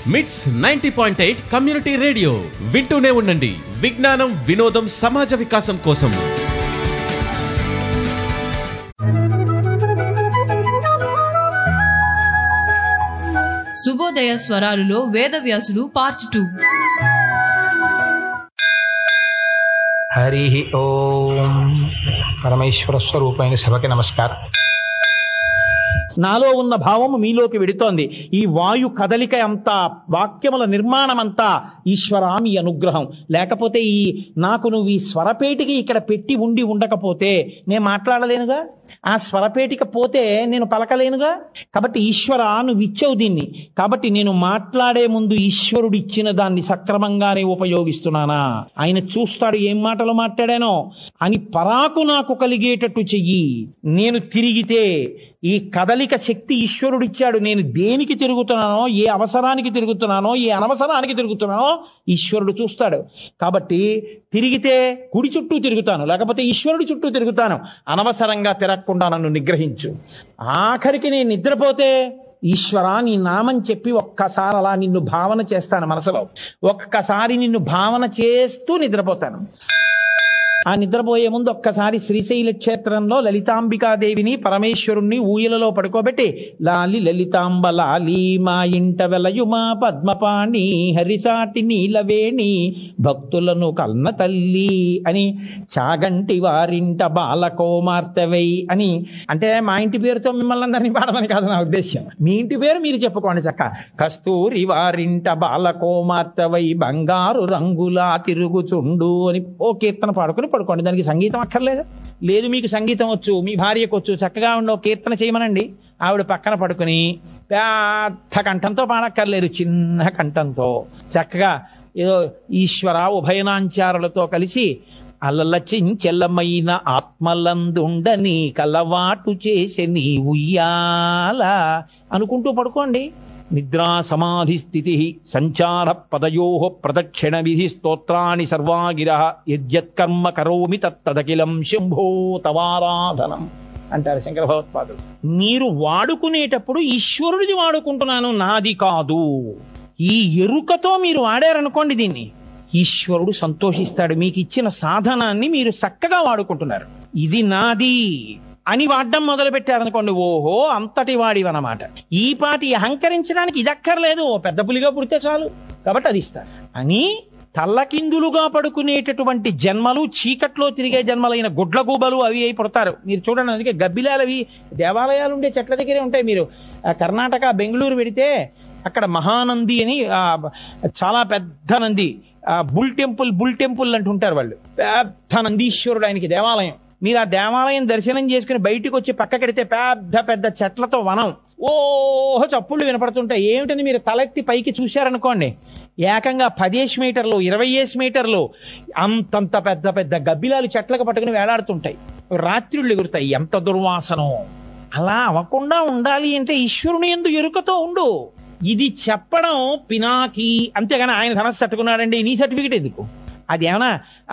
మిట్స్ ninety point eight community radio వింటూనే ఉండండి విజ్ఞానం వినోదం సమాజ వికాసం కోసం శుభోదయ స్వరాలులో వేదవ్యాసుడు పార్ట్ టూ హరి ఓం పరమేశ్వర స్వరూపమైన సభకి నమస్కారం నాలో ఉన్న భావము మీలోకి వెడుతోంది ఈ వాయు కదలిక అంతా వాక్యముల నిర్మాణం అంతా ఈశ్వరా మీ అనుగ్రహం లేకపోతే ఈ నాకు నువ్వు ఈ స్వరపేటికి ఇక్కడ పెట్టి ఉండి ఉండకపోతే నేను మాట్లాడలేనుగా ఆ స్వరపేటిక పోతే నేను పలకలేనుగా కాబట్టి ఈశ్వర నువ్వు ఇచ్చావు దీన్ని కాబట్టి నేను మాట్లాడే ముందు ఈశ్వరుడు ఇచ్చిన దాన్ని సక్రమంగానే ఉపయోగిస్తున్నానా ఆయన చూస్తాడు ఏం మాటలు మాట్లాడానో అని పరాకు నాకు కలిగేటట్టు చెయ్యి నేను తిరిగితే ఈ కదలిక శక్తి ఈశ్వరుడు ఇచ్చాడు నేను దేనికి తిరుగుతున్నానో ఏ అవసరానికి తిరుగుతున్నానో ఏ అనవసరానికి తిరుగుతున్నానో ఈశ్వరుడు చూస్తాడు కాబట్టి తిరిగితే కుడి చుట్టూ తిరుగుతాను లేకపోతే ఈశ్వరుడి చుట్టూ తిరుగుతాను అనవసరంగా తిరగకుండా నన్ను నిగ్రహించు ఆఖరికి నేను నిద్రపోతే ఈశ్వరా నీ నామం చెప్పి ఒక్కసారి అలా నిన్ను భావన చేస్తాను మనసులో ఒక్కసారి నిన్ను భావన చేస్తూ నిద్రపోతాను ఆ నిద్రపోయే ముందు ఒక్కసారి శ్రీశైల క్షేత్రంలో లలితాంబికాదేవిని పరమేశ్వరుణ్ణి ఊయలలో పడుకోబెట్టి లాలి లలితాంబ లాలి మా ఇంట వెలయుమా పద్మపాణి హరిసాటి నీలవేణి భక్తులను కల్న తల్లి అని చాగంటి వారింట బాలకోమార్తెవై అని అంటే మా ఇంటి పేరుతో మిమ్మల్ని అందరినీ పాడమని కాదు నా ఉద్దేశ్యం మీ ఇంటి పేరు మీరు చెప్పుకోండి చక్క కస్తూరి వారింట బాలకోమార్తెవై బంగారు రంగులా తిరుగుచుండు అని ఓ కీర్తన పాడుకుని పడుకోండి దానికి సంగీతం అక్కర్లేదు లేదు మీకు సంగీతం వచ్చు మీ భార్యకు వచ్చు చక్కగా ఉండో కీర్తన చేయమనండి ఆవిడ పక్కన పడుకుని పెద్ద కంఠంతో పాడక్కర్లేదు చిన్న కంఠంతో చక్కగా ఏదో ఈశ్వర ఉభయనాంచారులతో కలిసి అలల చెంచెల్లమైన ఆత్మలందుండని కలవాటు చేసే నీ ఉయ్యాల అనుకుంటూ పడుకోండి నిద్రా సమాధి స్థితి సంచార పదయో ప్రదక్షిణ విధి స్తోత్రాన్ని సర్వాగిర యద్యత్కర్మ కరోమి తత్తదకిలం శంభో తవారాధనం అంటారు శంకర భగవత్పాదుడు మీరు వాడుకునేటప్పుడు ఈశ్వరుడిది వాడుకుంటున్నాను నాది కాదు ఈ ఎరుకతో మీరు వాడారనుకోండి దీన్ని ఈశ్వరుడు సంతోషిస్తాడు మీకు ఇచ్చిన సాధనాన్ని మీరు చక్కగా వాడుకుంటున్నారు ఇది నాది అని వాడడం మొదలు పెట్టారనుకోండి ఓహో అంతటి వాడివన్నమాట ఈ పాటి అహంకరించడానికి ఇది అక్కర్లేదు ఓ పెద్ద పులిగా పుడితే చాలు కాబట్టి అది ఇస్తారు అని తల్లకిందులుగా పడుకునేటటువంటి జన్మలు చీకట్లో తిరిగే జన్మలైన గుడ్ల గూబలు అవి అయి పుడతారు మీరు చూడండి అందుకే గబ్బిలాలు అవి దేవాలయాలు ఉండే చెట్ల దగ్గరే ఉంటాయి మీరు ఆ కర్ణాటక బెంగళూరు పెడితే అక్కడ మహానంది అని ఆ, చాలా పెద్ద నంది ఆ, బుల్ టెంపుల్ బుల్ టెంపుల్ అంటుంటారు వాళ్ళు పెద్ద నందీశ్వరుడు ఆయనకి దేవాలయం మీరు ఆ దేవాలయం దర్శనం చేసుకుని బయటికి వచ్చి పక్కకెడితే పెద్ద పెద్ద చెట్లతో వనం ఓహో చప్పుళ్ళు వినపడుతుంటాయి ఏమిటని మీరు తలెత్తి పైకి చూశారనుకోండి ఏకంగా పదేసి మీటర్లు ఇరవై ఏసి మీటర్లు అంతంత పెద్ద పెద్ద గబ్బిలాలు చెట్లకు పట్టుకుని వేలాడుతుంటాయి రాత్రిళ్ళు ఎగురుతాయి ఎంత దుర్వాసనో అలా అవ్వకుండా ఉండాలి అంటే ఈశ్వరుని ఎందు ఎరుకతో ఉండు ఇది చెప్పడం పినాకి అంతేగాని ఆయన ధనస్సు తట్టుకున్నాడండి నీ సర్టిఫికేట్ ఎందుకు అది ఏమన్నా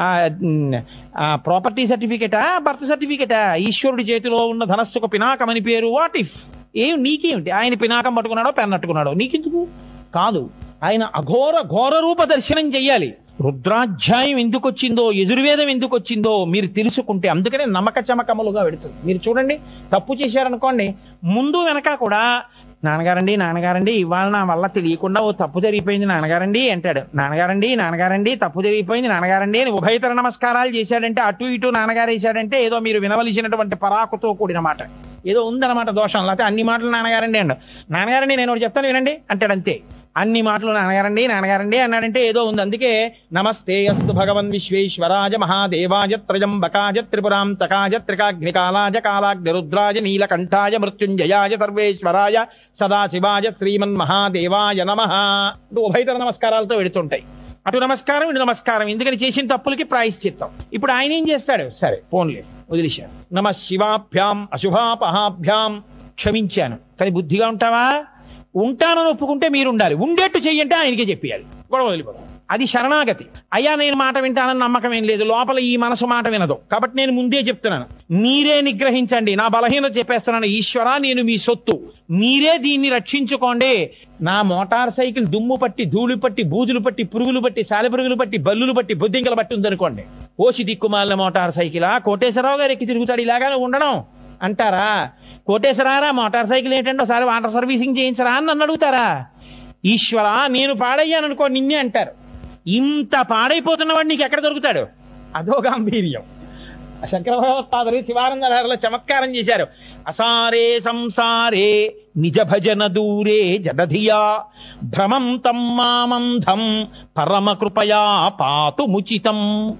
ప్రాపర్టీ సర్టిఫికేటా బర్త్ సర్టిఫికేటా ఈశ్వరుడి చేతిలో ఉన్న ధనస్సుకు పినాకం అని పేరు వాట్ ఇఫ్ ఏం నీకేమిటి ఆయన పినాకం పట్టుకున్నాడో పెన్ పట్టుకున్నాడో నీకెందుకు కాదు ఆయన అఘోర ఘోర రూప దర్శనం చెయ్యాలి రుద్రాధ్యాయం ఎందుకు వచ్చిందో యజుర్వేదం ఎందుకు వచ్చిందో మీరు తెలుసుకుంటే అందుకనే నమ్మక చమకములుగా పెడుతుంది మీరు చూడండి తప్పు చేశారనుకోండి ముందు వెనక కూడా నాన్నగారండి నాన్నగారండి ఇవాళ నా వల్ల తెలియకుండా ఓ తప్పు జరిగిపోయింది నాన్నగారండి అంటాడు నాన్నగారండి నాన్నగారండి తప్పు జరిగిపోయింది నాన్నగారండి అని ఉభయతర నమస్కారాలు చేశాడంటే అటు ఇటు నాన్నగారు వేశాడంటే ఏదో మీరు వినవలసినటువంటి పరాకుతో కూడిన మాట ఏదో ఉందన్నమాట దోషం లేకపోతే అన్ని మాటలు నాన్నగారండి అండు నాన్నగారండి నేను ఒకటి చెప్తాను వినండి అంటాడు అంతే అన్ని మాటలు నాన్నగారండి నాన్నగారండి అన్నాడంటే ఏదో ఉంది అందుకే నమస్తే అస్తు భగవన్ విశ్వేశ్వరాజ మహాదేవాయ త్రయంబకాయ త్రిపురాంతకాయ త్రికాగ్నికాలాయ కాలాగ్ని రుద్రాయ నీలకంఠాయ మృత్యుంజయాయ సర్వేశ్వరాయ సదాశివాయ శ్రీమన్ మహాదేవాయ నమ ఉభయతర నమస్కారాలతో వెడుతుంటాయి అటు నమస్కారం ఇటు నమస్కారం ఎందుకని చేసిన తప్పులకి ప్రాయశ్చిత్తం ఇప్పుడు ఆయన ఏం చేస్తాడు సరే పోన్లే వదిలేశాను నమ శివాభ్యాం అశుభాపహాభ్యాం క్షమించాను కానీ బుద్ధిగా ఉంటావా ఉంటానని ఒప్పుకుంటే మీరు ఉండాలి ఉండేట్టు చెయ్యంటే ఆయనకే చెప్పేయాలి గొడవ వదిలిపోతాం అది శరణాగతి అయ్యా నేను మాట వింటానని నమ్మకం ఏం లేదు లోపల ఈ మనసు మాట వినదు కాబట్టి నేను ముందే చెప్తున్నాను మీరే నిగ్రహించండి నా బలహీనత చెప్పేస్తున్నాను ఈశ్వర నేను మీ సొత్తు మీరే దీన్ని రక్షించుకోండి నా మోటార్ సైకిల్ దుమ్ము పట్టి ధూళి పట్టి బూజులు పట్టి పురుగులు పట్టి సాలెపురుగులు పట్టి బల్లులు పట్టి బొద్దింకలు పట్టి ఉందనుకోండి ఓసి దిక్కుమాలిన మోటార్ సైకిలా కోటేశ్వరరావు గారు ఎక్కి తిరుగుతాడు ఇలాగానే ఉండడం అంటారా కోటేశ్వరారా మోటార్ సైకిల్ ఏంటంటే ఒకసారి వాటర్ సర్వీసింగ్ చేయించరా అని నన్ను అడుగుతారా ఈశ్వర నేను పాడయ్యాను అనుకో నిన్నే అంటారు ఇంత పాడైపోతున్నవాడు నీకు ఎక్కడ దొరుకుతాడు అదో గాంభీర్యం శంకర భగవత్పాదులు శివానందలో చమత్కారం చేశారు అసారే సంసారే నిజ భజన దూరే జడధియా భ్రమం తం మామంధం పరమ కృపయా పాతు ముచితం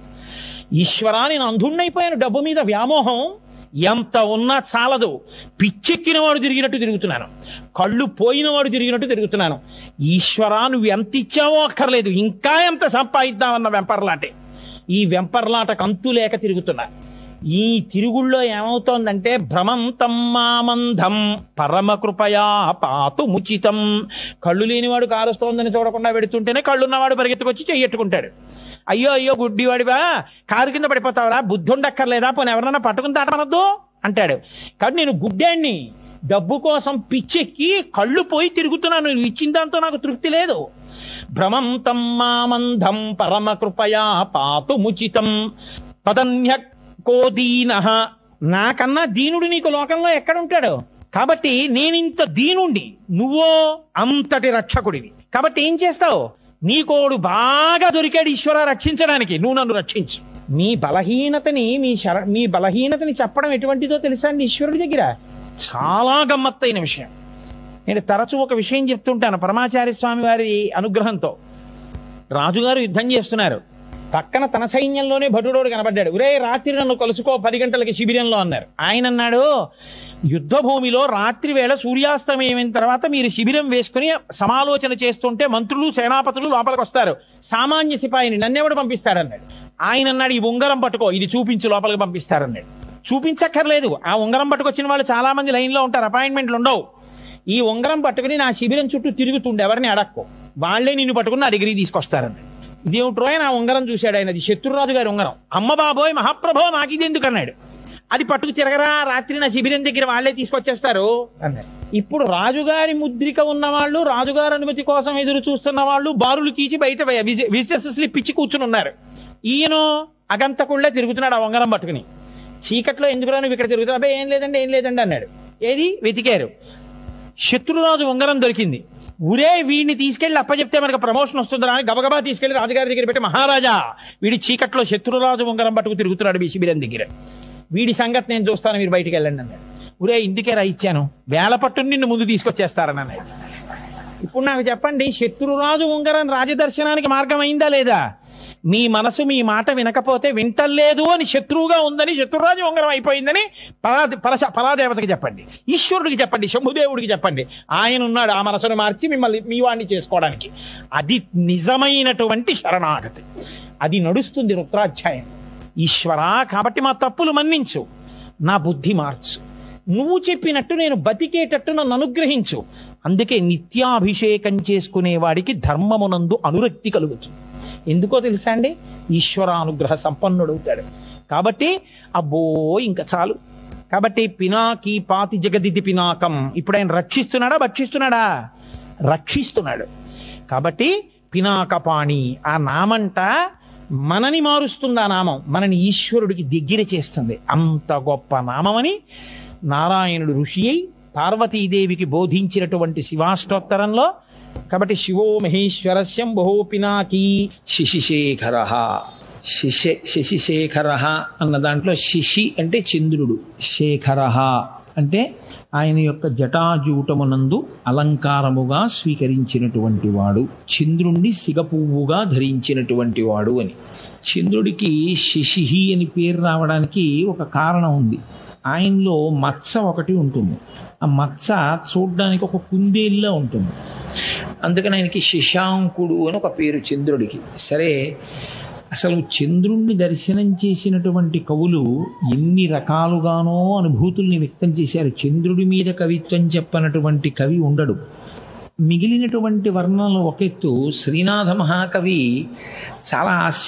ఈశ్వరా నేను అంధుణ్ణైపోయాను డబ్బు మీద వ్యామోహం ఎంత ఉన్నా చాలదు పిచ్చెక్కిన వాడు తిరిగినట్టు తిరుగుతున్నాను కళ్ళు పోయిన వాడు తిరిగినట్టు తిరుగుతున్నాను ఈశ్వరా నువ్వు ఎంత ఇచ్చావో అక్కర్లేదు ఇంకా ఎంత సంపాదిద్దామన్న వెంపర్లాటే ఈ వెంపర్లాటకు అంతు లేక తిరుగుతున్నా ఈ తిరుగుళ్ళో ఏమవుతోందంటే భ్రమం తమ్మామంధం పరమ కృపయా పాతు ముచితం కళ్ళు లేనివాడు కారుస్తోందని చూడకుండా పెడుతుంటేనే కళ్ళున్నవాడు పరిగెత్తుకొచ్చి చెయ్యట్టుకుంటాడు అయ్యో అయ్యో గుడ్డివాడివా కారు కింద పడిపోతావరా బుద్ధి ఉండక్కర్లేదా పోనీ ఎవరన్నా పట్టుకుని దాటమనొద్దు అంటాడు కాబట్టి నేను గుడ్డాన్ని డబ్బు కోసం పిచ్చెక్కి కళ్ళు పోయి తిరుగుతున్నాను నువ్వు ఇచ్చిన దాంతో నాకు తృప్తి లేదు భ్రమం తమ్మామంధం పరమ కృపయా పాతు ముచితం పదన్య కోదీన నాకన్నా దీనుడు నీకు లోకంలో ఎక్కడుంటాడు కాబట్టి నేనింత దీనుండి నువ్వో అంతటి రక్షకుడివి కాబట్టి ఏం చేస్తావు నీకోడు బాగా దొరికాడు ఈశ్వర రక్షించడానికి నువ్వు నన్ను రక్షించు మీ బలహీనతని మీ శర మీ బలహీనతని చెప్పడం ఎటువంటిదో తెలుసా అండి ఈశ్వరుడి దగ్గర చాలా గమ్మత్తైన విషయం నేను తరచూ ఒక విషయం చెప్తుంటాను పరమాచార్య స్వామి వారి అనుగ్రహంతో రాజుగారు యుద్ధం చేస్తున్నారు పక్కన తన సైన్యంలోనే భటుడోడు కనబడ్డాడు ఒరే రాత్రి నన్ను కలుసుకో పది గంటలకి శిబిరంలో అన్నారు ఆయన అన్నాడు యుద్ధ భూమిలో రాత్రి వేళ సూర్యాస్తమయమైన తర్వాత మీరు శిబిరం వేసుకుని సమాలోచన చేస్తుంటే మంత్రులు సేనాపతులు లోపలికి వస్తారు సామాన్య సిపాయిని నన్నెవడు పంపిస్తాడన్నాడు ఆయన అన్నాడు ఈ ఉంగరం పట్టుకో ఇది చూపించి లోపలికి పంపిస్తారన్నాడు చూపించక్కర్లేదు ఆ ఉంగరం పట్టుకొచ్చిన వాళ్ళు చాలా మంది లైన్లో ఉంటారు అపాయింట్మెంట్లు ఉండవు ఈ ఉంగరం పట్టుకుని నా శిబిరం చుట్టూ తిరుగుతుండే ఎవరిని అడక్కో వాళ్లే నిన్ను పట్టుకుని నా దగ్గరికి తీసుకొస్తారన్నాడు ఇదేమిట్రో ఆయన ఆ ఉంగరం చూశాడు ఆయన అది శత్రురాజు గారి ఉంగరం అమ్మ బాబోయ్ మహాప్రభో నాకు ఇది ఎందుకు అన్నాడు అది పట్టుకు తిరగరా రాత్రి నా శిబిరం దగ్గర వాళ్లే తీసుకొచ్చేస్తారు అన్నాడు ఇప్పుడు రాజుగారి ముద్రిక ఉన్న వాళ్ళు రాజుగారి అనుమతి కోసం ఎదురు చూస్తున్న వాళ్ళు బారులు తీసి బయట విజిటర్స్ స్లిప్ ఇచ్చి కూర్చుని ఉన్నారు ఈయన అగంతకుళ్ళే తిరుగుతున్నాడు ఆ ఉంగరం పట్టుకుని చీకట్లో ఎందుకురా నువ్వు ఇక్కడ తిరుగుతావు అబ్బాయి ఏం లేదండి ఏం లేదండి అన్నాడు ఏది వెతికారు శత్రురాజు ఉంగరం దొరికింది ఊరే వీడిని తీసుకెళ్లి అప్పచెప్తే మనకు ప్రమోషన్ వస్తుందా అని గబగబా తీసుకెళ్లి రాజుగారి దగ్గర పెట్టి మహారాజా వీడి చీకట్లో శత్రురాజు ఉంగరం పట్టుకు తిరుగుతున్నాడు మీ శిబిరం దగ్గర వీడి సంగతి నేను చూస్తాను మీరు బయటికి వెళ్ళండి అన్నాడు ఊరే ఇందుకే రా ఇచ్చాను వేల పట్టుని నిన్ను ముందు తీసుకొచ్చేస్తారని అన్నాడు ఇప్పుడు నాకు చెప్పండి శత్రురాజు ఉంగరం రాజదర్శనానికి మార్గం అయిందా లేదా మీ మనసు మీ మాట వినకపోతే వింటలేదు అని శత్రువుగా ఉందని శత్రురాజు ఉంగరం అయిపోయిందని పరా పరశ పరాదేవతకి చెప్పండి ఈశ్వరుడికి చెప్పండి శంభుదేవుడికి చెప్పండి ఆయన ఉన్నాడు ఆ మనసును మార్చి మిమ్మల్ని మీ వాడిని చేసుకోవడానికి అది నిజమైనటువంటి శరణాగతి అది నడుస్తుంది రుద్రాధ్యాయం ఈశ్వరా కాబట్టి మా తప్పులు మన్నించు నా బుద్ధి మార్చు నువ్వు చెప్పినట్టు నేను బతికేటట్టు నన్ను అనుగ్రహించు అందుకే నిత్యాభిషేకం చేసుకునే వాడికి ధర్మమునందు అనురక్తి కలుగుతుంది ఎందుకో తెలుసా అండి ఈశ్వరానుగ్రహ సంపన్నుడవుతాడు కాబట్టి అబ్బో ఇంకా చాలు కాబట్టి పినాకి పాతి జగదిది పినాకం ఇప్పుడు ఆయన రక్షిస్తున్నాడా భక్షిస్తున్నాడా రక్షిస్తున్నాడు కాబట్టి పినాకపాణి ఆ నామంట మనని మారుస్తుంది ఆ నామం మనని ఈశ్వరుడికి దగ్గర చేస్తుంది అంత గొప్ప నామమని నారాయణుడు ఋషి అయి పార్వతీదేవికి బోధించినటువంటి శివాష్టోత్తరంలో కాబట్టి శివో మహేశ్వర శంభో పినాకీ శిశిశేఖర శిశ శశిశేఖర అన్న దాంట్లో శిశి అంటే చంద్రుడు శేఖర అంటే ఆయన యొక్క జటాజూటమునందు అలంకారముగా స్వీకరించినటువంటి వాడు చంద్రుణ్ణి సిగపువ్వుగా ధరించినటువంటి వాడు అని చంద్రుడికి శిశిహి అని పేరు రావడానికి ఒక కారణం ఉంది ఆయనలో మచ్చ ఒకటి ఉంటుంది ఆ మచ్చ చూడ్డానికి ఒక కుందేలులా ఉంటుంది అందుకని ఆయనకి శశాంకుడు అని ఒక పేరు చంద్రుడికి సరే అసలు చంద్రుణ్ణి దర్శనం చేసినటువంటి కవులు ఎన్ని రకాలుగానో అనుభూతుల్ని వ్యక్తం చేశారు చంద్రుడి మీద కవిత్వం చెప్పనటువంటి కవి ఉండడు మిగిలినటువంటి వర్ణనలు ఒకెత్తు శ్రీనాథ మహాకవి చాలా ఆశ్చర్య